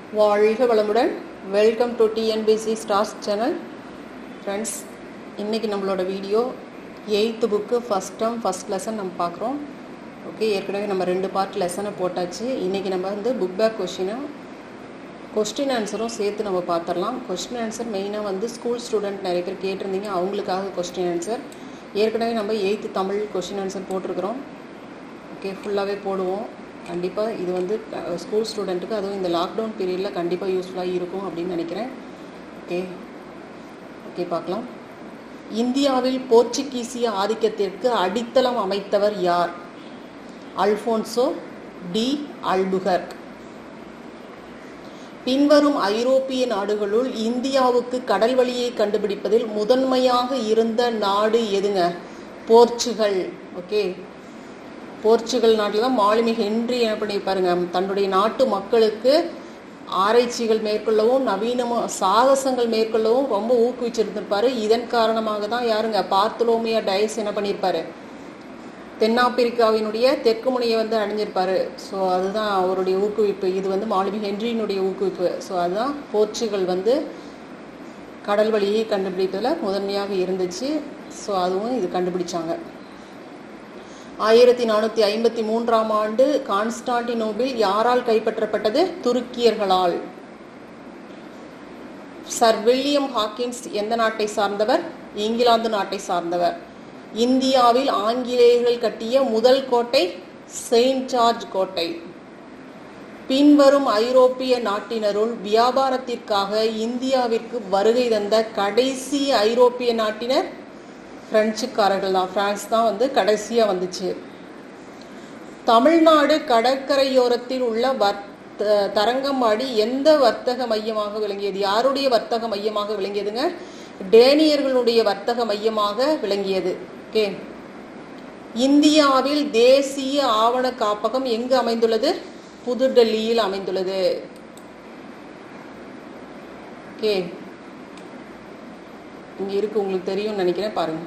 வாழ்க வளமுடன் welcome to TNPSC stars channel friends இன்றைக்கி நம்மளோட video eighth book first term first lesson நம்ம பார்க்குறோம் ஓகே ஏற்கனவே நம்ம ரெண்டு பார்ட் லெசனை போட்டாச்சு இன்றைக்கி நம்ம வந்து புக் பேக் கொஷினும் கொஸ்டின் ஆன்சரும் சேர்த்து நம்ம பார்த்துடலாம் கொஸ்டின் ஆன்சர் மெயினாக வந்து ஸ்கூல் ஸ்டூடெண்ட் நிறைய பேர் கேட்டிருந்தீங்க அவங்களுக்காக கொஸ்டின் ஆன்சர் ஏற்கனவே நம்ம எயித்து தமிழ் கொஸ்டின் ஆன்சர் போட்டிருக்கிறோம் ஓகே ஃபுல்லாகவே போடுவோம் கண்டிப்பாக இது வந்து ஸ்கூல் ஸ்டூடெண்ட்டுக்கு அதுவும் இந்த லாக்டவுன் பீரியடில் கண்டிப்பாக யூஸ்ஃபுல்லாக இருக்கும் அப்படின்னு நினைக்கிறேன் ஓகே ஓகே பார்க்கலாம் இந்தியாவில் போர்ச்சுகீசிய ஆதிக்கத்திற்கு அடித்தளம் அமைத்தவர் யார் அல்ஃபோன்சோ டி அல்புகர்க் பின்வரும் ஐரோப்பிய நாடுகளுள் இந்தியாவுக்கு கடல் வழியை கண்டுபிடிப்பதில் முதன்மையாக இருந்த நாடு எதுங்க போர்ச்சுகல் ஓகே போர்ச்சுகல் நாட்டில் தான் மாலுமி ஹென்றி என்ன பண்ணியிருப்பாருங்க தன்னுடைய நாட்டு மக்களுக்கு ஆராய்ச்சிகள் மேற்கொள்ளவும் நவீனம சாகசங்கள் மேற்கொள்ளவும் ரொம்ப ஊக்குவிச்சிருந்திருப்பாரு இதன் காரணமாக தான் யாருங்க பார்த்தலோமியா டயஸ் என்ன பண்ணியிருப்பாரு தென்னாப்பிரிக்காவினுடைய தெற்கு முனையை வந்து அடைஞ்சிருப்பாரு ஸோ அதுதான் அவருடைய ஊக்குவிப்பு இது வந்து மாலுமி ஹென்ரியினுடைய ஊக்குவிப்பு ஸோ அதுதான் போர்ச்சுகல் வந்து கடல் வழியை கண்டுபிடிப்பதில் முதன்மையாக இருந்துச்சு ஸோ அதுவும் இது கண்டுபிடிச்சாங்க ஆயிரத்தி நானூற்றி ஐம்பத்தி மூன்றாம் ஆண்டு கான்ஸ்டான்டினோபிள் யாரால் கைப்பற்றப்பட்டது துருக்கியர்களால் சர் வில்லியம் ஹாக்கின்ஸ் எந்த நாட்டை சார்ந்தவர் இங்கிலாந்து நாட்டை சார்ந்தவர் இந்தியாவில் ஆங்கிலேயர்கள் கட்டிய முதல் கோட்டை செயின்ட் ஜார்ஜ் கோட்டை பின்வரும் ஐரோப்பிய நாட்டினருள் வியாபாரத்திற்காக இந்தியாவிற்கு வருகை தந்த கடைசி ஐரோப்பிய நாட்டினர் பிரெஞ்சுக்காரர்கள் தான் பிரான்ஸ் தான் வந்து கடைசியாக வந்துச்சு தமிழ்நாடு கடற்கரையோரத்தில் உள்ள வர்த்த தரங்கம்பாடி எந்த வர்த்தக மையமாக விளங்கியது யாருடைய வர்த்தக மையமாக விளங்கியதுங்க டேனியர்களுடைய வர்த்தக மையமாக விளங்கியது ஓகே இந்தியாவில் தேசிய ஆவண காப்பகம் எங்கு அமைந்துள்ளது புதுடெல்லியில் அமைந்துள்ளது ஓகே இங்க இருக்கு உங்களுக்கு தெரியும்னு நினைக்கிறேன் பாருங்க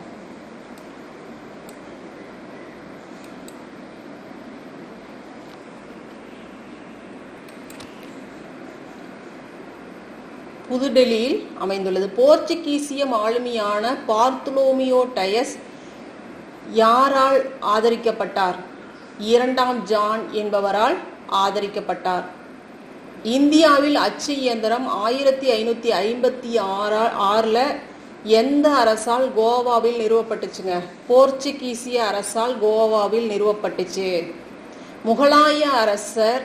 புதுடெல்லியில் அமைந்துள்ளது போர்ச்சுகீசிய மாலுமியான பார்த்தலோமியோ டயஸ் யாரால் ஆதரிக்கப்பட்டார் இரண்டாம் ஜான் என்பவரால் ஆதரிக்கப்பட்டார் இந்தியாவில் அச்சு இயந்திரம் ஆயிரத்தி ஐநூற்றி ஐம்பத்தி ஆறா ஆறில் எந்த அரசால் கோவாவில் நிறுவப்பட்டுச்சுங்க போர்ச்சுகீசிய அரசால் கோவாவில் நிறுவப்பட்டுச்சு முகலாய அரசர்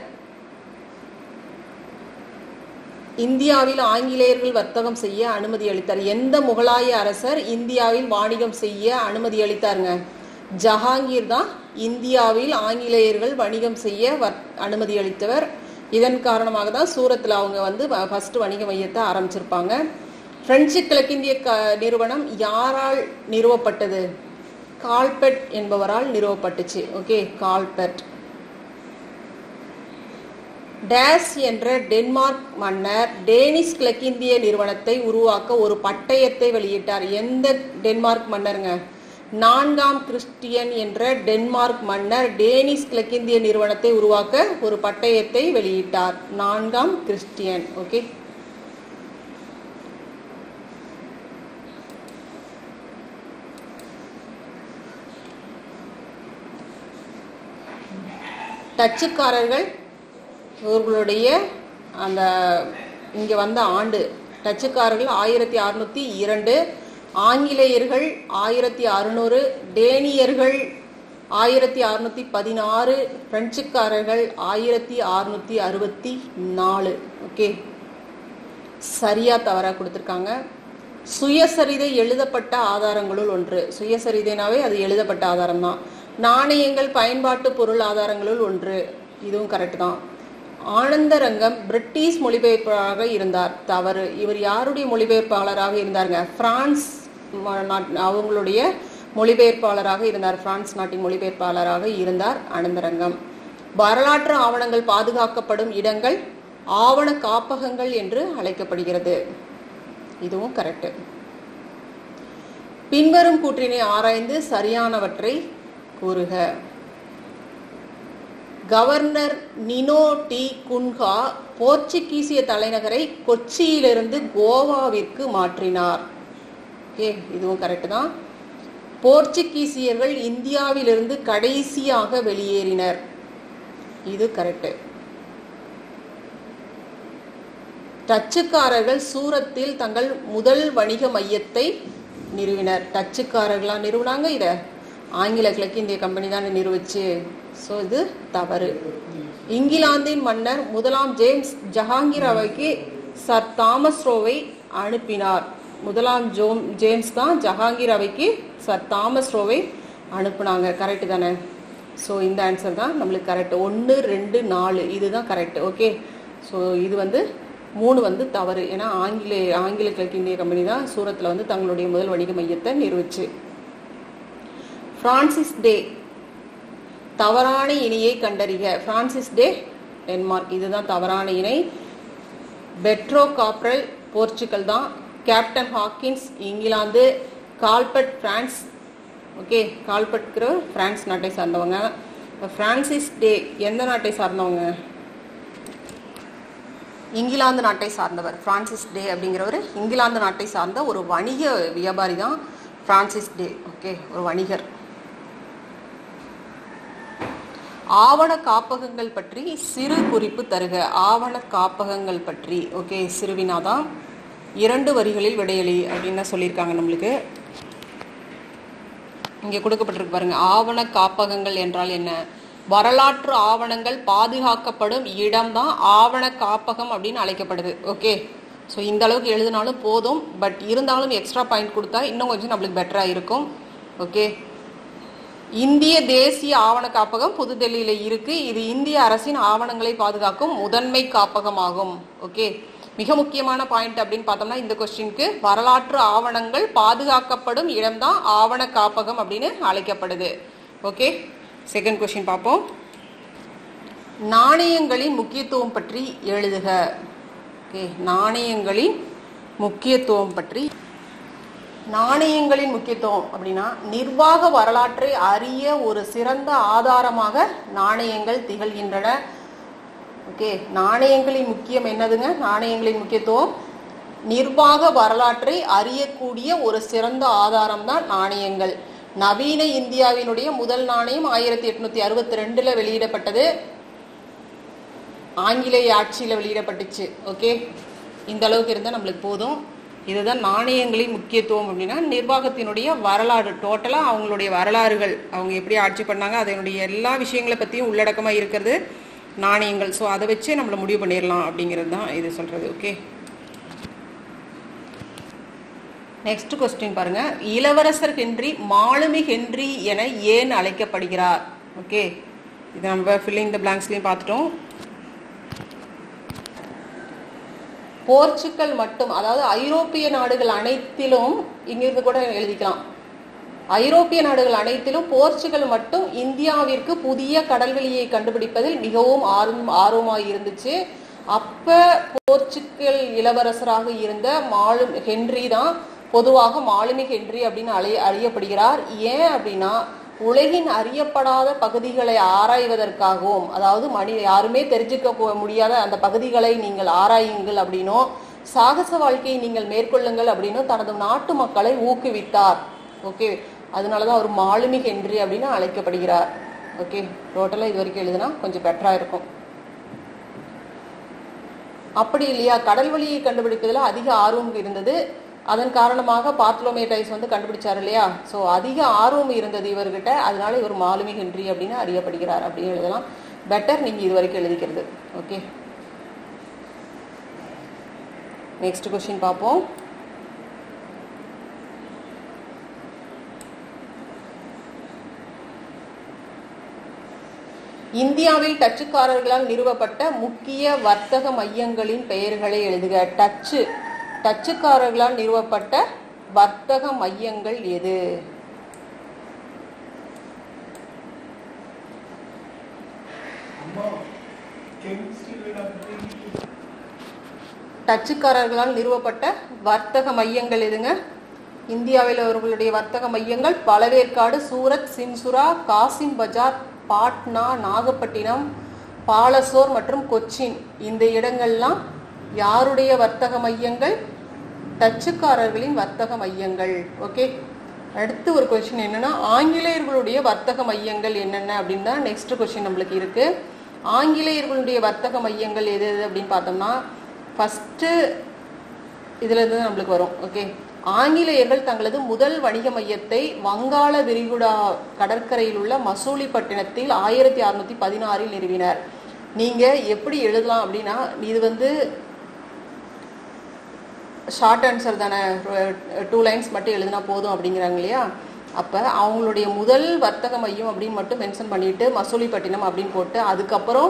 இந்தியாவில் ஆங்கிலேயர்கள் வர்த்தகம் செய்ய அனுமதி அளித்தார் எந்த முகலாய அரசர் இந்தியாவில் வாணிகம் செய்ய அனுமதி அளித்தாருங்க ஜஹாங்கீர் தான் இந்தியாவில் ஆங்கிலேயர்கள் வணிகம் செய்ய அனுமதி அளித்தவர் இதன் காரணமாக தான் சூரத்தில் அவங்க வந்து ஃபர்ஸ்ட் வணிக மையத்தை ஆரம்பிச்சிருப்பாங்க பிரெஞ்சு கிழக்கிந்திய க நிறுவனம் யாரால் நிறுவப்பட்டது கால்பெட் என்பவரால் நிறுவப்பட்டுச்சு ஓகே கால்பெட் டேஸ் என்ற டென்மார்க் மன்னர் டேனிஷ் கிழக்கிந்திய நிறுவனத்தை உருவாக்க ஒரு பட்டயத்தை வெளியிட்டார் எந்த டென்மார்க் மன்னருங்க நான்காம் கிறிஸ்டியன் என்ற டென்மார்க் மன்னர் டேனிஷ் கிழக்கிந்திய நிறுவனத்தை உருவாக்க ஒரு பட்டயத்தை வெளியிட்டார் நான்காம் கிறிஸ்டியன் ஓகே டச்சுக்காரர்கள் இவர்களுடைய அந்த இங்கே வந்த ஆண்டு டச்சுக்காரர்கள் ஆயிரத்தி அறுநூற்றி இரண்டு ஆங்கிலேயர்கள் ஆயிரத்தி அறுநூறு டேனியர்கள் ஆயிரத்தி அறுநூற்றி பதினாறு பிரெஞ்சுக்காரர்கள் ஆயிரத்தி அறுநூற்றி அறுபத்தி நாலு ஓகே சரியாக தவறாக கொடுத்துருக்காங்க சுயசரிதை எழுதப்பட்ட ஆதாரங்களுள் ஒன்று சுயசரிதைனாவே அது எழுதப்பட்ட ஆதாரம் தான் நாணயங்கள் பயன்பாட்டு பொருள் ஆதாரங்களுள் ஒன்று இதுவும் கரெக்ட் தான் ஆனந்தரங்கம் பிரிட்டிஷ் மொழிபெயர்ப்பாளராக இருந்தார் தவறு இவர் யாருடைய மொழிபெயர்ப்பாளராக இருந்தாருங்க பிரான்ஸ் அவங்களுடைய மொழிபெயர்ப்பாளராக இருந்தார் பிரான்ஸ் நாட்டின் மொழிபெயர்ப்பாளராக இருந்தார் ஆனந்தரங்கம் வரலாற்று ஆவணங்கள் பாதுகாக்கப்படும் இடங்கள் ஆவண காப்பகங்கள் என்று அழைக்கப்படுகிறது இதுவும் கரெக்ட் பின்வரும் கூற்றினை ஆராய்ந்து சரியானவற்றை கூறுக கவர்னர் நினோ டி குன்ஹா போர்ச்சுகீசிய தலைநகரை கொச்சியிலிருந்து கோவாவிற்கு மாற்றினார் ஓகே இதுவும் கரெக்டு தான் போர்ச்சுகீசியர்கள் இந்தியாவிலிருந்து கடைசியாக வெளியேறினர் இது கரெக்டு டச்சுக்காரர்கள் சூரத்தில் தங்கள் முதல் வணிக மையத்தை நிறுவினர் டச்சுக்காரர்களாக நிறுவனாங்க இதை ஆங்கில கிழக்கிந்திய கம்பெனி தான் நிறுவிச்சு ஸோ இது தவறு இங்கிலாந்தின் மன்னர் முதலாம் ஜேம்ஸ் ஜஹாங்கீர் அவைக்கு சர் தாமஸ் ரோவை அனுப்பினார் முதலாம் ஜோம் ஜேம்ஸ் தான் ஜஹாங்கீர் அவைக்கு சர் தாமஸ் ரோவை அனுப்புனாங்க கரெக்டு தானே ஸோ இந்த ஆன்சர் தான் நம்மளுக்கு கரெக்ட் ஒன்று ரெண்டு நாலு இதுதான் கரெக்ட் ஓகே ஸோ இது வந்து மூணு வந்து தவறு ஏன்னா ஆங்கில ஆங்கில கிழக்கிந்திய கம்பெனி தான் சூரத்தில் வந்து தங்களுடைய முதல் வணிக மையத்தை நிறுவிச்சு பிரான்சிஸ் டே தவறான இணையை கண்டறிக பிரான்சிஸ் டே டென்மார்க் இதுதான் தவறான இணை பெட்ரோ காப்ரல் போர்ச்சுகல் தான் captain Hawkins England Colbert France okay கால்பட்கிற பிரான்ஸ் நாட்டை சார்ந்தவங்க பிரான்சிஸ் டே எந்த நாட்டை சார்ந்தவங்க இங்கிலாந்து நாட்டை சார்ந்தவர் பிரான்சிஸ் டே அப்படிங்கிறவர் இங்கிலாந்து நாட்டை சார்ந்த ஒரு வணிக வியாபாரி தான் பிரான்சிஸ் டே ஓகே ஒரு வணிகர் ஆவண காப்பகங்கள் பற்றி சிறு குறிப்பு தருக ஆவண காப்பகங்கள் பற்றி ஓகே சிறுவினாதான் இரண்டு வரிகளில் விடையளி அப்படின்னு தான் சொல்லியிருக்காங்க நம்மளுக்கு இங்கே கொடுக்கப்பட்டிருக்கு பாருங்க ஆவண காப்பகங்கள் என்றால் என்ன வரலாற்று ஆவணங்கள் பாதுகாக்கப்படும் இடம்தான் ஆவண காப்பகம் அப்படின்னு அழைக்கப்படுது ஓகே ஸோ இந்த அளவுக்கு எழுதினாலும் போதும் பட் இருந்தாலும் எக்ஸ்ட்ரா பாயிண்ட் கொடுத்தா இன்னும் கொஞ்சம் நம்மளுக்கு பெட்டராக இருக்கும் ஓகே இந்திய தேசிய ஆவண காப்பகம் புதுடெல்லியில் இருக்கு இது இந்திய அரசின் ஆவணங்களை பாதுகாக்கும் முதன்மை காப்பகமாகும் ஓகே மிக முக்கியமான பாயிண்ட் அப்படின்னு பார்த்தோம்னா இந்த கொஸ்டினுக்கு வரலாற்று ஆவணங்கள் பாதுகாக்கப்படும் இடம்தான் ஆவண காப்பகம் அப்படின்னு அழைக்கப்படுது ஓகே செகண்ட் கொஸ்டின் பார்ப்போம் நாணயங்களின் முக்கியத்துவம் பற்றி எழுதுக ஓகே நாணயங்களின் முக்கியத்துவம் பற்றி நாணயங்களின் முக்கியத்துவம் அப்படின்னா நிர்வாக வரலாற்றை அறிய ஒரு சிறந்த ஆதாரமாக நாணயங்கள் திகழ்கின்றன ஓகே நாணயங்களின் முக்கியம் என்னதுங்க நாணயங்களின் முக்கியத்துவம் நிர்வாக வரலாற்றை அறியக்கூடிய ஒரு சிறந்த ஆதாரம் தான் நாணயங்கள் நவீன இந்தியாவினுடைய முதல் நாணயம் ஆயிரத்தி எட்நூத்தி அறுபத்தி ரெண்டுல வெளியிடப்பட்டது ஆங்கிலேய ஆட்சியில் வெளியிடப்பட்டுச்சு ஓகே இந்த அளவுக்கு இருந்தால் நம்மளுக்கு போதும் இதுதான் நாணயங்களின் முக்கியத்துவம் அப்படின்னா நிர்வாகத்தினுடைய வரலாறு டோட்டலாக அவங்களுடைய வரலாறுகள் அவங்க எப்படி ஆட்சி பண்ணாங்க அதனுடைய எல்லா விஷயங்களை பற்றியும் உள்ளடக்கமாக இருக்கிறது நாணயங்கள் ஸோ அதை வச்சே நம்மளை முடிவு பண்ணிடலாம் அப்படிங்கிறது தான் இது சொல்கிறது ஓகே நெக்ஸ்ட் கொஸ்டின் பாருங்க இளவரசர் ஹென்றி மாலுமி ஹென்றி என ஏன் அழைக்கப்படுகிறார் ஓகே இது நம்ம ஃபில்லிங் த பிளாங்க்ஸ்லையும் பார்த்துட்டோம் போர்ச்சுக்கல் மட்டும் அதாவது ஐரோப்பிய நாடுகள் அனைத்திலும் இங்கிருந்து கூட எழுதிக்கலாம் ஐரோப்பிய நாடுகள் அனைத்திலும் போர்ச்சுகல் மட்டும் இந்தியாவிற்கு புதிய கடல்வெளியை கண்டுபிடிப்பதில் மிகவும் ஆர்வம் ஆர்வமாக இருந்துச்சு அப்ப போர்ச்சுக்கல் இளவரசராக இருந்த மாலு ஹென்றி தான் பொதுவாக மாலுமி ஹென்றி அப்படின்னு அழைய அறியப்படுகிறார் ஏன் அப்படின்னா உலகின் அறியப்படாத பகுதிகளை ஆராய்வதற்காகவும் அதாவது மனி யாருமே தெரிஞ்சுக்க போ- முடியாத அந்த பகுதிகளை நீங்கள் ஆராயுங்கள் அப்படின்னும் சாகச வாழ்க்கையை நீங்கள் மேற்கொள்ளுங்கள் அப்படின்னும் தனது நாட்டு மக்களை ஊக்குவித்தார் ஓகே அதனாலதான் அவர் மாலுமி ஹென்றி அப்படின்னு அழைக்கப்படுகிறார் ஓகே டோட்டலாக இது வரைக்கும் எழுதுனா கொஞ்சம் பெட்டராக இருக்கும் அப்படி இல்லையா கடல் வழியை கண்டுபிடிப்பதில் அதிக ஆர்வம் இருந்தது அதன் காரணமாக பார்த்லோமேட்டைஸ் வந்து கண்டுபிடிச்சார் இல்லையா ஸோ அதிக ஆர்வம் இருந்தது இவர்கிட்ட அதனால இவர் மாலுமி ஹென்றி அப்படின்னு அறியப்படுகிறார் அப்படின்னு எழுதலாம் பெட்டர் நீங்க இது வரைக்கும் எழுதிக்கிறது ஓகே நெக்ஸ்ட் கொஸ்டின் பார்ப்போம் இந்தியாவில் டச்சுக்காரர்களால் நிறுவப்பட்ட முக்கிய வர்த்தக மையங்களின் பெயர்களை எழுதுக டச்சு டச்சுக்காரர்களால் நிறுவப்பட்ட வர்த்தக மையங்கள் எது அம்மா கெமிஸ்ட்ரி டச்சுக்காரர்களால் நிறுவப்பட்ட வர்த்தக மையங்கள் எதுங்க இந்தியாவில் அவர்களுடைய வர்த்தக மையங்கள் பழவேற்காடு சூரத் சின்சுரா காசிம் பஜார் பாட்னா நாகப்பட்டினம் பாலசோர் மற்றும் கொச்சின் இந்த இடங்கள்லாம் யாருடைய வர்த்தக மையங்கள் டச்சுக்காரர்களின் வர்த்தக மையங்கள் ஓகே அடுத்து ஒரு கொஸ்டின் என்னன்னா ஆங்கிலேயர்களுடைய வர்த்தக மையங்கள் என்னென்ன அப்படின்னு தான் நெக்ஸ்ட் கொஸ்டின் நம்மளுக்கு இருக்கு ஆங்கிலேயர்களுடைய வர்த்தக மையங்கள் எது எது அப்படின்னு பார்த்தோம்னா ஃபஸ்ட்டு இதுல இருந்து தான் நம்மளுக்கு வரும் ஓகே ஆங்கிலேயர்கள் தங்களது முதல் வணிக மையத்தை வங்காள விரிகுடா கடற்கரையில் உள்ள மசூலிப்பட்டினத்தில் ஆயிரத்தி அறுநூத்தி பதினாறில் நிறுவினர் நீங்க எப்படி எழுதலாம் அப்படின்னா இது வந்து ஷார்ட் ஆன்சர் தானே டூ லைன்ஸ் மட்டும் எழுதினா போதும் அப்படிங்கிறாங்க இல்லையா அப்போ அவங்களுடைய முதல் வர்த்தக மையம் அப்படின்னு மட்டும் மென்ஷன் பண்ணிட்டு மசூலிப்பட்டினம் அப்படின்னு போட்டு அதுக்கப்புறம்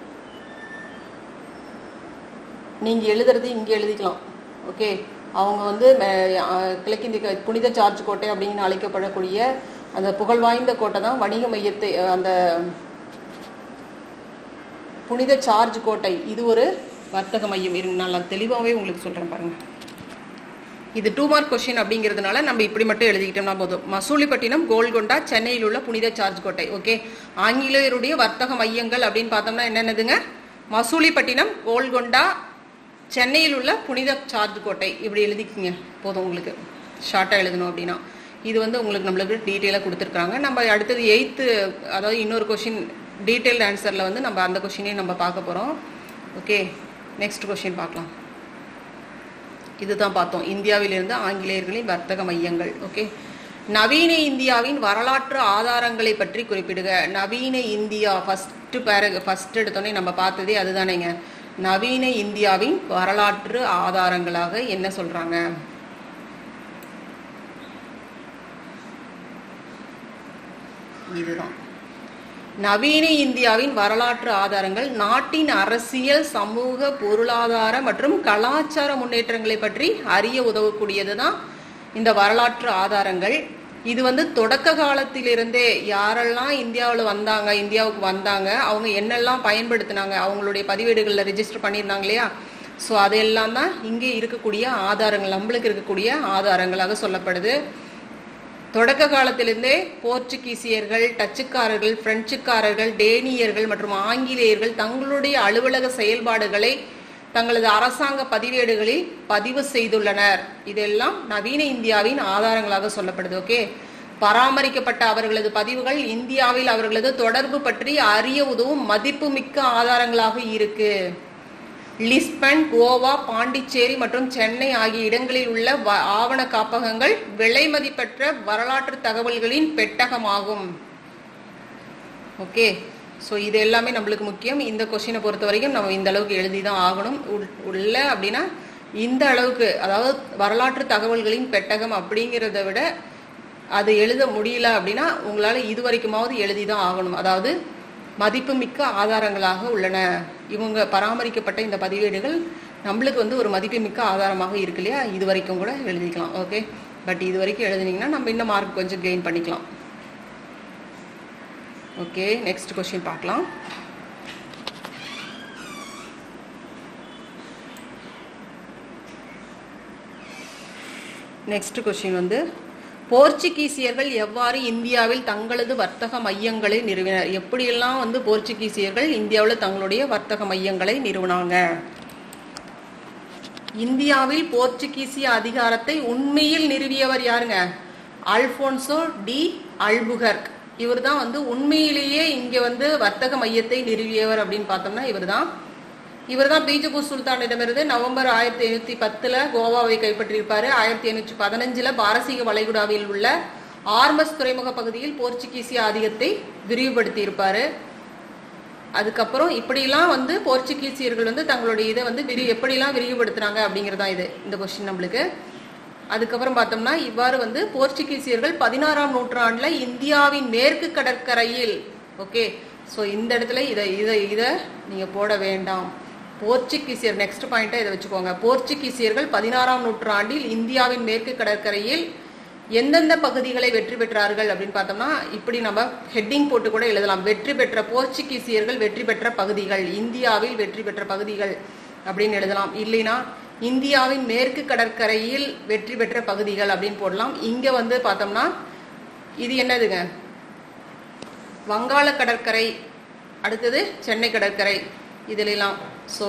நீங்கள் எழுதுறது இங்கே எழுதிக்கலாம் ஓகே அவங்க வந்து மே- அஹ் கிழக்கிந்திய க- புனித சார்ஜ் கோட்டை அப்படின்னு அழைக்கப்படக்கூடிய அந்த புகழ் வாய்ந்த கோட்டை தான் வணிக மையத்தை அஹ் அந்த புனித சார்ஜ் கோட்டை இது ஒரு வர்த்தக மையம் இருங்க நான் நான் தெளிவாகவே உங்களுக்கு சொல்கிறேன் பாருங்க இது டூ மார்க் கொஸ்டின் அப்படிங்கிறதுனால நம்ம இப்படி மட்டும் எழுதிக்கிட்டோம்னா போதும் மசூலிப்பட்டினம் கோல்கொண்டா சென்னையில் உள்ள புனித சார்ஜ் கோட்டை ஓகே ஆங்கிலேயருடைய வர்த்தக மையங்கள் அப்படின்னு பார்த்தோம்னா என்னென்னதுங்க மசூலிப்பட்டினம் கோல்கொண்டா சென்னையில் உள்ள புனித சார்ஜ் கோட்டை இப்படி எழுதிக்கிங்க போதும் உங்களுக்கு ஷார்ட்டாக எழுதணும் அப்படின்னா இது வந்து உங்களுக்கு நம்மளுக்கு டீட்டெயிலாக கொடுத்துருக்காங்க நம்ம அடுத்தது எயித்து அதாவது இன்னொரு கொஷின் டீட்டெயில்டு ஆன்சரில் வந்து நம்ம அந்த கொஷினையும் நம்ம பார்க்க போகிறோம் ஓகே நெக்ஸ்ட் கொஷின் பார்க்கலாம் இதுதான் பார்த்தோம் இந்தியாவிலிருந்து ஆங்கிலேயர்களின் வர்த்தக மையங்கள் ஓகே நவீன இந்தியாவின் வரலாற்று ஆதாரங்களை பற்றி குறிப்பிடுக நவீன இந்தியா ஃபர்ஸ்ட் பேர ஃபர்ஸ்ட் எடுத்தோடனே நம்ம பார்த்ததே அதுதானேங்க நவீன இந்தியாவின் வரலாற்று ஆதாரங்களாக என்ன சொல்றாங்க இதுதான் நவீன இந்தியாவின் வரலாற்று ஆதாரங்கள் நாட்டின் அரசியல் சமூக பொருளாதார மற்றும் கலாச்சார முன்னேற்றங்களை பற்றி அறிய உதவக்கூடியது தான் இந்த வரலாற்று ஆதாரங்கள் இது வந்து தொடக்க காலத்திலிருந்தே யாரெல்லாம் இந்தியாவில் வந்தாங்க இந்தியாவுக்கு வந்தாங்க அவங்க என்னெல்லாம் பயன்படுத்தினாங்க அவங்களுடைய பதிவேடுகளில் ரெஜிஸ்டர் பண்ணியிருந்தாங்க இல்லையா ஸோ அதெல்லாம் தான் இங்கே இருக்கக்கூடிய ஆதாரங்கள் நம்மளுக்கு இருக்கக்கூடிய ஆதாரங்களாக சொல்லப்படுது தொடக்க காலத்திலிருந்தே போர்ச்சுகீசியர்கள் டச்சுக்காரர்கள் பிரெஞ்சுக்காரர்கள் டேனியர்கள் மற்றும் ஆங்கிலேயர்கள் தங்களுடைய அலுவலக செயல்பாடுகளை தங்களது அரசாங்க பதிவேடுகளில் பதிவு செய்துள்ளனர் இதெல்லாம் நவீன இந்தியாவின் ஆதாரங்களாக சொல்லப்படுது ஓகே பராமரிக்கப்பட்ட அவர்களது பதிவுகள் இந்தியாவில் அவர்களது தொடர்பு பற்றி அறிய உதவும் மதிப்புமிக்க ஆதாரங்களாக இருக்கு லிஸ்பன் கோவா பாண்டிச்சேரி மற்றும் சென்னை ஆகிய இடங்களில் உள்ள வ- ஆவண காப்பகங்கள் விலை மதிப்பற்ற வரலாற்று தகவல்களின் பெட்டகமாகும் ஓகே ஸோ இது எல்லாமே நம்மளுக்கு முக்கியம் இந்த கொஸ்டினை பொறுத்த வரைக்கும் நம்ம இந்த அளவுக்கு எழுதி தான் ஆகணும் உள்- உள்ள அப்படின்னா இந்த அளவுக்கு அதாவது வரலாற்று தகவல்களின் பெட்டகம் அப்படிங்கிறத விட அது எழுத முடியல அப்படின்னா உங்களால் இது வரைக்குமாவது எழுதி தான் ஆகணும் அதாவது மதிப்புமிக்க ஆதாரங்களாக உள்ளன இவங்க பராமரிக்கப்பட்ட இந்த பதிவேடுகள் நம்மளுக்கு வந்து ஒரு மதிப்புமிக்க ஆதாரமாக இருக்கு இல்லையா இது வரைக்கும் கூட எழுதிக்கலாம் ஓகே பட் இது வரைக்கும் எழுதுனீங்கன்னா நம்ம இன்னும் மார்க் கொஞ்சம் கெயின் பண்ணிக்கலாம் ஓகே நெக்ஸ்ட் கொஸ்டின் பார்க்கலாம் நெக்ஸ்ட் கொஸ்டின் வந்து போர்ச்சுகீசியர்கள் எவ்வாறு இந்தியாவில் தங்களது வர்த்தக மையங்களை நிறுவினர் எப்படியெல்லாம் வந்து போர்ச்சுகீசியர்கள் இந்தியாவில் தங்களுடைய வர்த்தக மையங்களை நிறுவினாங்க இந்தியாவில் போர்ச்சுகீசிய அதிகாரத்தை உண்மையில் நிறுவியவர் யாருங்க அல்போன்சோ டி அல்புகர்க் இவர் தான் வந்து உண்மையிலேயே இங்க வந்து வர்த்தக மையத்தை நிறுவியவர் அப்படின்னு பார்த்தோம்னா இவர்தான் இவர்தான் பீஜப்பூர் சுல்தானிடமிருந்து நவம்பர் ஆயிரத்தி எழுநூத்தி பத்துல கோவாவை கைப்பற்றியிருப்பாரு ஆயிரத்தி எண்ணூற்றி பதினஞ்சுல பாரசீக வளைகுடாவில் உள்ள ஆர்மஸ் துறைமுக பகுதியில் போர்ச்சுகீசிய ஆதிக்கத்தை விரிவுபடுத்தி இருப்பாரு அதுக்கப்புறம் இப்படிலாம் வந்து போர்ச்சுகீசியர்கள் வந்து தங்களுடைய இதை வந்து விரி எப்படிலாம் விரிவுபடுத்துனாங்க அப்படிங்கிறதா இது இந்த கொஸ்டின் நம்மளுக்கு அதுக்கப்புறம் பார்த்தோம்னா இவ்வாறு வந்து போர்ச்சுகீசியர்கள் பதினாறாம் நூற்றாண்டுல இந்தியாவின் மேற்கு கடற்கரையில் ஓகே ஸோ இந்த இடத்துல இதை இதை இதை நீங்க போட வேண்டாம் போர்ச்சுகீசியர் நெக்ஸ்ட் பாயிண்டா இதை வச்சுக்கோங்க போர்ச்சுகீசியர்கள் பதினாறாம் நூற்றாண்டில் இந்தியாவின் மேற்கு கடற்கரையில் எந்தெந்த பகுதிகளை வெற்றி பெற்றார்கள் அப்படின்னு பார்த்தோம்னா இப்படி நம்ம ஹெட்டிங் போட்டு கூட எழுதலாம் வெற்றி பெற்ற போர்ச்சுகீசியர்கள் வெற்றி பெற்ற பகுதிகள் இந்தியாவில் வெற்றி பெற்ற பகுதிகள் அப்படின்னு எழுதலாம் இல்லைனா இந்தியாவின் மேற்கு கடற்கரையில் வெற்றி பெற்ற பகுதிகள் அப்படின்னு போடலாம் இங்க வந்து பார்த்தோம்னா இது என்னதுங்க வங்காள கடற்கரை அடுத்தது சென்னை கடற்கரை இதிலெல்லாம் ஸோ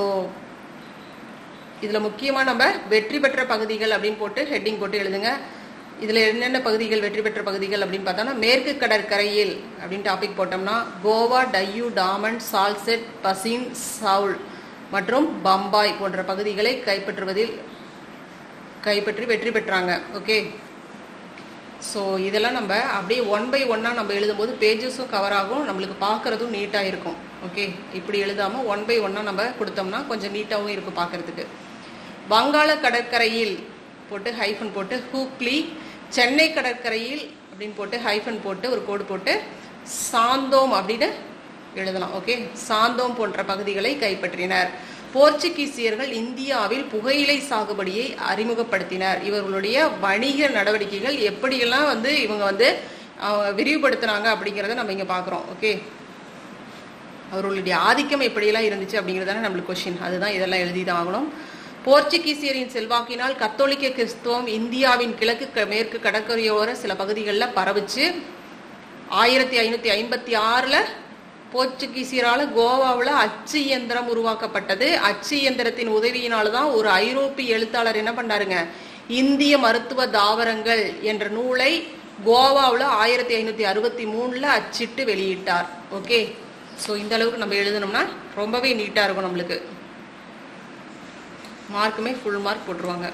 இதில் முக்கியமாக நம்ம வெற்றி பெற்ற பகுதிகள் அப்படின்னு போட்டு ஹெட்டிங் போட்டு எழுதுங்க இதில் என்னென்ன பகுதிகள் வெற்றி பெற்ற பகுதிகள் அப்படின்னு பார்த்தோம்னா மேற்கு கடற்கரையில் அப்படின்னு டாபிக் போட்டோம்னா கோவா டையூ டாமன் சால்செட் பசின் சவுல் மற்றும் பம்பாய் போன்ற பகுதிகளை கைப்பற்றுவதில் கைப்பற்றி வெற்றி பெற்றாங்க ஓகே ஸோ இதெல்லாம் நம்ம அப்படியே ஒன் பை ஒன்னாக நம்ம எழுதும்போது பேஜஸும் கவர் ஆகும் நம்மளுக்கு பார்க்குறதும் நீட்டாக இருக்கும் ஓகே இப்படி எழுதாமல் ஒன் பை ஒன்னாக நம்ம கொடுத்தோம்னா கொஞ்சம் நீட்டாகவும் இருக்கும் பார்க்குறதுக்கு வங்காள கடற்கரையில் போட்டு ஹைஃபன் போட்டு ஹூக்லி சென்னை கடற்கரையில் அப்படின்னு போட்டு ஹைஃபன் போட்டு ஒரு கோடு போட்டு சாந்தோம் அப்படின்னு எழுதலாம் ஓகே சாந்தோம் போன்ற பகுதிகளை கைப்பற்றினர் போர்ச்சுகீசியர்கள் இந்தியாவில் புகையிலை சாகுபடியை அறிமுகப்படுத்தினர் இவர்களுடைய வணிக நடவடிக்கைகள் எப்படியெல்லாம் வந்து இவங்க வந்து அஹ், விரிவுபடுத்தினாங்க அப்படிங்கிறத நம்ம இங்கே பார்க்குறோம் ஓகே அவர்களுடைய ஆதிக்கம் எப்படியெல்லாம் இருந்துச்சு அப்படிங்கிறதான நம்மளுக்கு கொஷின் அதுதான் இதெல்லாம் எழுதி தான் ஆகணும் போர்ச்சுகீசியரின் செல்வாக்கினால் கத்தோலிக்க கிறிஸ்துவம் இந்தியாவின் கிழக்கு க- மேற்கு கடற்கரையோர சில பகுதிகளில் பரவுச்சு ஆயிரத்தி ஐநூற்றி ஐம்பத்தி ஆறில் போர்ச்சுகீசியரால் கோவாவில் அச்சு இயந்திரம் உருவாக்கப்பட்டது அச்சு இயந்திரத்தின் உதவியினால தான் ஒரு ஐரோப்பிய எழுத்தாளர் என்ன பண்ணாருங்க இந்திய மருத்துவ தாவரங்கள் என்ற நூலை கோவாவில் ஆயிரத்தி ஐநூற்றி அறுபத்தி மூணில் அச்சிட்டு வெளியிட்டார் ஓகே ஸோ இந்த அளவுக்கு நம்ம எழுதணும்னா ரொம்பவே நீட்டாக இருக்கும் நம்மளுக்கு மார்க்குமே ஃபுல் மார்க் போட்டுருவாங்க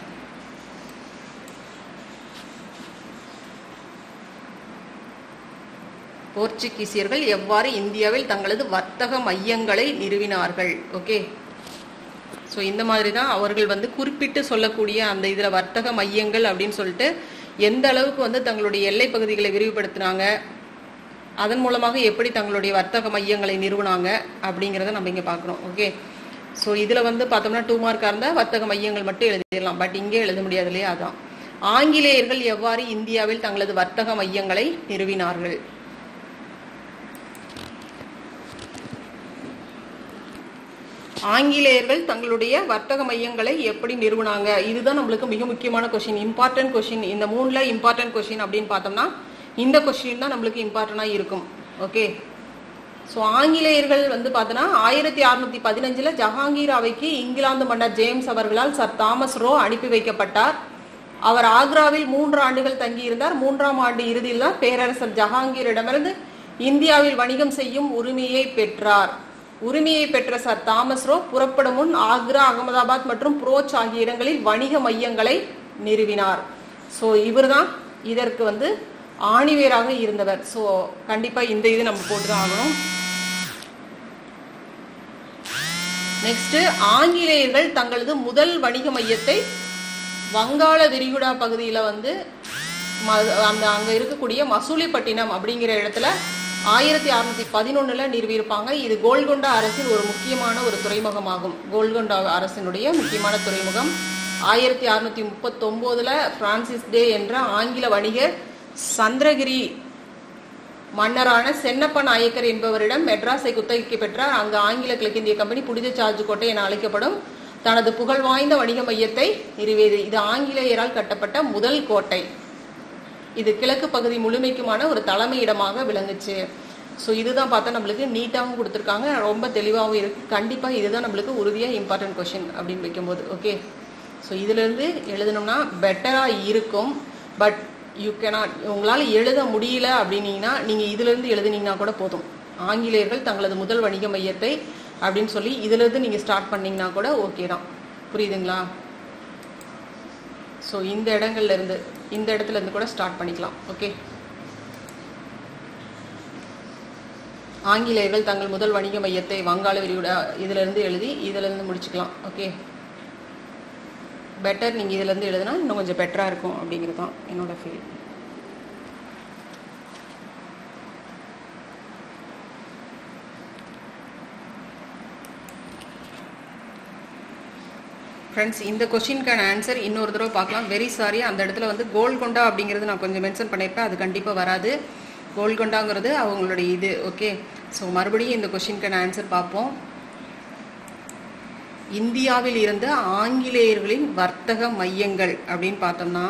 போர்ச்சுகீசியர்கள் எவ்வாறு இந்தியாவில் தங்களது வர்த்தக மையங்களை நிறுவினார்கள் ஓகே ஸோ இந்த மாதிரி தான் அவர்கள் வந்து குறிப்பிட்டு சொல்லக்கூடிய அந்த இதில் வர்த்தக மையங்கள் அப்படின்னு சொல்லிட்டு எந்த அளவுக்கு வந்து தங்களுடைய எல்லை பகுதிகளை விரிவுபடுத்தினாங்க அதன் மூலமாக எப்படி தங்களுடைய வர்த்தக மையங்களை நிறுவனாங்க அப்படிங்கிறத நம்ம இங்கே பார்க்குறோம் ஓகே ஸோ இதில் வந்து பார்த்தோம்னா டூ மார்க்காக இருந்தால் வர்த்தக மையங்கள் மட்டும் எழுதிடலாம் பட் இங்கே எழுத முடியாது இல்லையா அதான் ஆங்கிலேயர்கள் எவ்வாறு இந்தியாவில் தங்களது வர்த்தக மையங்களை நிறுவினார்கள் ஆங்கிலேயர்கள் தங்களுடைய வர்த்தக மையங்களை எப்படி நிறுவனாங்க இதுதான் நம்மளுக்கு மிக முக்கியமான கொஷின் இம்பார்ட்டன்ட் கொஷின் இந்த மூணுல இம்பார்ட்டன்ட் கொஷின் அப்படின்னு பார்த்தோம்னா இந்த கொஷின் தான் நம்மளுக்கு இம்பார்ட்டண்டாக இருக்கும் ஓகே ஸோ ஆங்கிலேயர்கள் வந்து பார்த்தோன்னா ஆயிரத்தி அறுநூத்தி பதினஞ்சில் ஜஹாங்கீர் அவைக்கு இங்கிலாந்து மன்னர் ஜேம்ஸ் அவர்களால் சர் தாமஸ் ரோ அனுப்பி வைக்கப்பட்டார் அவர் ஆக்ராவில் மூன்று ஆண்டுகள் தங்கியிருந்தார் மூன்றாம் ஆண்டு இறுதியில் தான் பேரரசர் ஜஹாங்கீரிடமிருந்து இந்தியாவில் வணிகம் செய்யும் உரிமையை பெற்றார் உரிமையை பெற்ற சர் தாமஸ் ரோ புறப்படும் முன் ஆக்ரா அகமதாபாத் மற்றும் புரோச் ஆகிய இடங்களில் வணிக மையங்களை நிறுவினார் ஸோ இவர்தான் இதற்கு வந்து ஆணிவேராக இருந்தவர் ஸோ கண்டிப்பா இந்த இது நம்ம போட்டுதான் ஆகணும் நெக்ஸ்ட் ஆங்கிலேயர்கள் தங்களது முதல் வணிக மையத்தை வங்காள விரிகுடா பகுதியில் வந்து ம- அந்த அங்கே இருக்கக்கூடிய மசூலிப்பட்டினம் அப்படிங்கிற இடத்துல ஆயிரத்தி அறுநூத்தி பதினொன்னுல நிறுவியிருப்பாங்க இது கோல்கொண்டா அரசின் ஒரு முக்கியமான ஒரு துறைமுகமாகும் கோல்கொண்டா அரசினுடைய முக்கியமான துறைமுகம் ஆயிரத்தி அறுநூத்தி முப்பத்தொம்போதுல பிரான்சிஸ் டே என்ற ஆங்கில வணிகர் சந்திரகிரி மன்னரான சென்னப்ப நாயக்கர் என்பவரிடம் மெட்ராஸை குத்தகைக்கு பெற்றார் அங்கு ஆங்கில கிழக்கிந்திய கம்பெனி புனித சார்ஜ் கோட்டை என அழைக்கப்படும் தனது புகழ் வாய்ந்த வணிக மையத்தை நிறுவியது இது ஆங்கிலேயரால் கட்டப்பட்ட முதல் கோட்டை இது கிழக்கு பகுதி முழுமைக்குமான ஒரு தலைமையிடமாக விளங்குச்சு ஸோ இதுதான் பார்த்தா நம்மளுக்கு நீட்டாகவும் கொடுத்துருக்காங்க ரொம்ப தெளிவாகவும் இருக்கு கண்டிப்பாக இதுதான் நம்மளுக்கு உறுதியாக இம்பார்ட்டன்ட் கொஷின் அப்படின்னு வைக்கும்போது ஓகே ஸோ இதிலிருந்து எழுதணும்னா பெட்டராக இருக்கும் பட் யூ cannot உங்களால் எழுத முடியல அப்படின்னீங்கன்னா நீங்கள் இதிலிருந்து எழுதுனீங்கன்னா கூட போதும் ஆங்கிலேயர்கள் தங்களது முதல் வணிக மையத்தை அப்படின்னு சொல்லி இதிலிருந்து நீங்கள் ஸ்டார்ட் பண்ணீங்கன்னா கூட ஓகே தான் புரியுதுங்களா ஸோ இந்த இடங்கள்ல இருந்து இந்த இடத்துல இருந்து கூட ஸ்டார்ட் பண்ணிக்கலாம் ஓகே ஆங்கிலேயர்கள் தங்கள் முதல் வணிக மையத்தை வங்காள விரிகுடா இதுல இருந்து எழுதி இதுல இருந்து முடிச்சுக்கலாம் ஓகே பெட்டர் நீங்க இதுல இருந்து எழுதுனா இன்னும் கொஞ்சம் பெட்டரா இருக்கும் அப்படிங்கிறது தான் என்னோட ஃபீல் ஃப்ரெண்ட்ஸ் இந்த கொஷினுக்கான ஆன்சர் இன்னொரு தடவை பார்க்கலாம் வெரி சாரி அந்த இடத்துல வந்து கோல்கொண்டா அப்படிங்கிறது நான் கொஞ்சம் மென்ஷன் பண்ணியிருப்பேன் அது கண்டிப்பாக வராது கோல்கொண்டாங்கிறது அவங்களுடைய இது ஓகே ஸோ மறுபடியும் இந்த கொஷினுக்கான ஆன்சர் பார்ப்போம் இந்தியாவில் இருந்த ஆங்கிலேயர்களின் வர்த்தக மையங்கள் அப்படின்னு பார்த்தோம்னா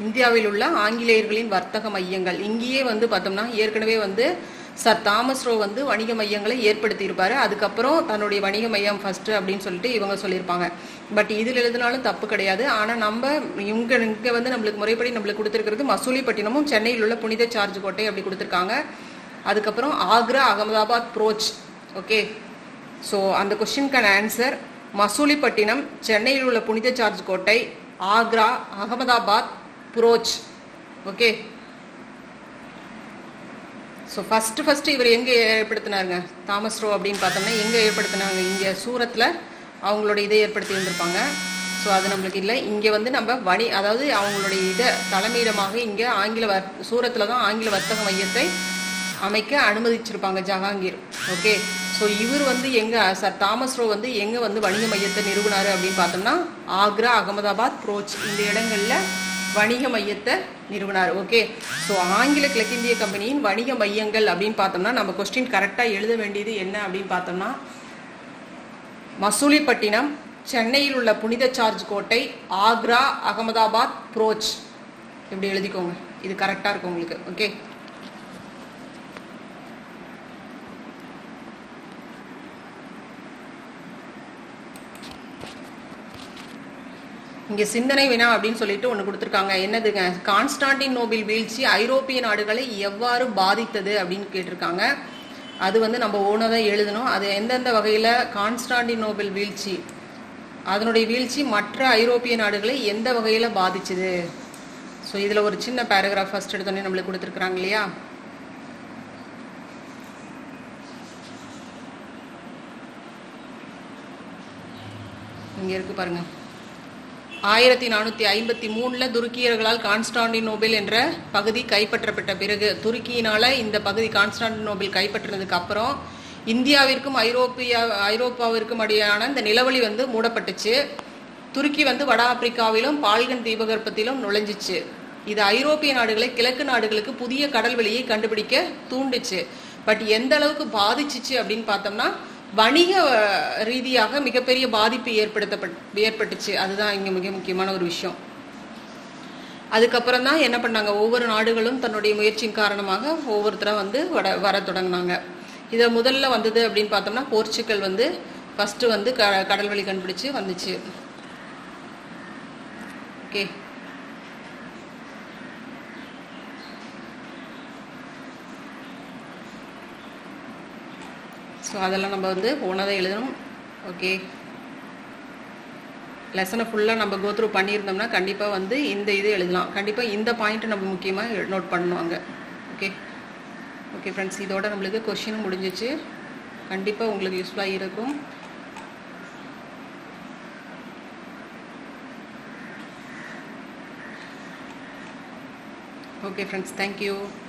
இந்தியாவில் உள்ள ஆங்கிலேயர்களின் வர்த்தக மையங்கள் இங்கேயே வந்து பார்த்தோம்னா ஏற்கனவே வந்து சர் தாமஸ் ரோ வந்து வணிக மையங்களை ஏற்படுத்தியிருப்பாரு அதுக்கப்புறம் தன்னுடைய வணிக மையம் ஃபர்ஸ்ட் அப்படின்னு சொல்லிட்டு இவங்க சொல்லியிருப்பாங்க பட் இதில் எழுதினாலும் தப்பு கிடையாது ஆனால் நம்ம இவங்க இங்கே வந்து நம்மளுக்கு முறைப்படி நம்மளுக்கு கொடுத்துருக்கிறது மசூலிப்பட்டினமும் சென்னையில் உள்ள புனித சார்ஜ் கோட்டை அப்படி கொடுத்துருக்காங்க அதுக்கப்புறம் ஆக்ரா அகமதாபாத் ப்ரோச் ஓகே ஸோ அந்த கொஸ்டினுக்கான ஆன்சர் மசூலிப்பட்டினம் சென்னையில் உள்ள புனித சார்ஜ் கோட்டை Agra Ahmedabad Broach okay so first first இவர் எங்கே ஏற்படுத்தினாருங்க தாமஸ் ரோ அப்படின்னு பார்த்தோம்னா எங்கே ஏற்படுத்தினாங்க இங்கே சூரத்தில் அவங்களோட இதை ஏற்படுத்தி வந்திருப்பாங்க ஸோ அது நம்மளுக்கு இல்லை இங்கே வந்து நம்ம வணி அதாவது அவங்களுடைய இதை தலைமையிடமாக இங்கே ஆங்கில வர் சூரத்தில் தான் ஆங்கில வர்த்தக மையத்தை அமைக்க அனுமதிச்சிருப்பாங்க ஜஹாங்கீர் ஓகே ஸோ இவர் வந்து எங்கே சார் தாமஸ் ரோ வந்து எங்கே வந்து வணிக மையத்தை நிறுவனார் அப்படின்னு பார்த்தோம்னா ஆக்ரா அகமதாபாத் ப்ரோச் இந்த இடங்களில் வணிக மையத்தை நிறுவனார் ஓகே ஸோ ஆங்கில கிழக்கிந்திய கம்பெனியின் வணிக மையங்கள் அப்படின்னு பார்த்தோம்னா நம்ம கொஸ்டின் கரெக்டாக எழுத வேண்டியது என்ன அப்படின்னு பார்த்தோம்னா மசூலிப்பட்டினம் சென்னையில் உள்ள புனித சார்ஜ் கோட்டை ஆக்ரா அகமதாபாத் ப்ரோச் இப்படி எழுதிக்கோங்க இது கரெக்டாக இருக்கும் உங்களுக்கு ஓகே இங்கே சிந்தனை வினா அப்படின்னு சொல்லிட்டு ஒன்று கொடுத்துருக்காங்க என்னதுங்க கான்ஸ்டான்டின் நோபில் வீழ்ச்சி ஐரோப்பிய நாடுகளை எவ்வாறு பாதித்தது அப்படின்னு கேட்டிருக்காங்க அது வந்து நம்ம ஓனாக தான் எழுதணும் அது எந்தெந்த வகையில் கான்ஸ்டான்டின் நோபில் வீழ்ச்சி அதனுடைய வீழ்ச்சி மற்ற ஐரோப்பிய நாடுகளை எந்த வகையில் பாதிச்சுது ஸோ இதில் ஒரு சின்ன பேராகிராஃப் ஃபர்ஸ்ட் எடுத்தோடனே நம்மளுக்கு கொடுத்துருக்குறாங்க இல்லையா இங்கே இருக்கு பாருங்க ஆயிரத்தி நானூற்றி ஐம்பத்தி மூணில் துருக்கியர்களால் கான்ஸ்டாண்டினோபிள் என்ற பகுதி கைப்பற்றப்பட்ட பிறகு துருக்கியினால் இந்த பகுதி கான்ஸ்டாண்டினோபிள் கைப்பற்றினதுக்கு அப்புறம் இந்தியாவிற்கும் ஐரோப்பியா ஐரோப்பாவிற்கும் இடையான இந்த நிலவழி வந்து மூடப்பட்டுச்சு துருக்கி வந்து வட ஆப்பிரிக்காவிலும் பால்கன் தீபகற்பத்திலும் நுழைஞ்சிச்சு இது ஐரோப்பிய நாடுகளை கிழக்கு நாடுகளுக்கு புதிய கடல்வெளியை கண்டுபிடிக்க தூண்டுச்சு பட் எந்த அளவுக்கு பாதிச்சிச்சு அப்படின்னு பார்த்தோம்னா வணிக அஹ், ரீதியாக மிகப்பெரிய பாதிப்பு ஏற்படுத்தப்பட் ஏற்பட்டுச்சு அதுதான் இங்கே மிக முக்கியமான ஒரு விஷயம் அதுக்கப்புறம் தான் என்ன பண்ணாங்க ஒவ்வொரு நாடுகளும் தன்னுடைய முயற்சியின் காரணமாக ஒவ்வொருத்தராக வந்து வட வர தொடங்கினாங்க இதை முதல்ல வந்தது அப்படின்னு பார்த்தோம்னா போர்ச்சுகல் வந்து ஃபஸ்ட்டு வந்து க கடல்வழி கண்டுபிடிச்சு வந்துச்சு ஓகே ஸோ அதெல்லாம் நம்ம வந்து ஓனாக தான் எழுதணும் ஓகே லெசனை ஃபுல்லாக நம்ம கோத்ரூ பண்ணியிருந்தோம்னா கண்டிப்பாக வந்து இந்த இது எழுதலாம் கண்டிப்பாக இந்த பாயிண்ட்டை நம்ம முக்கியமாக நோட் பண்ணுவாங்க ஓகே ஓகே ஃப்ரெண்ட்ஸ் இதோட நம்மளுக்கு கொஷினும் முடிஞ்சிச்சு கண்டிப்பாக உங்களுக்கு யூஸ்ஃபுல்லாக இருக்கும் ஓகே ஃப்ரெண்ட்ஸ் தேங்க்யூ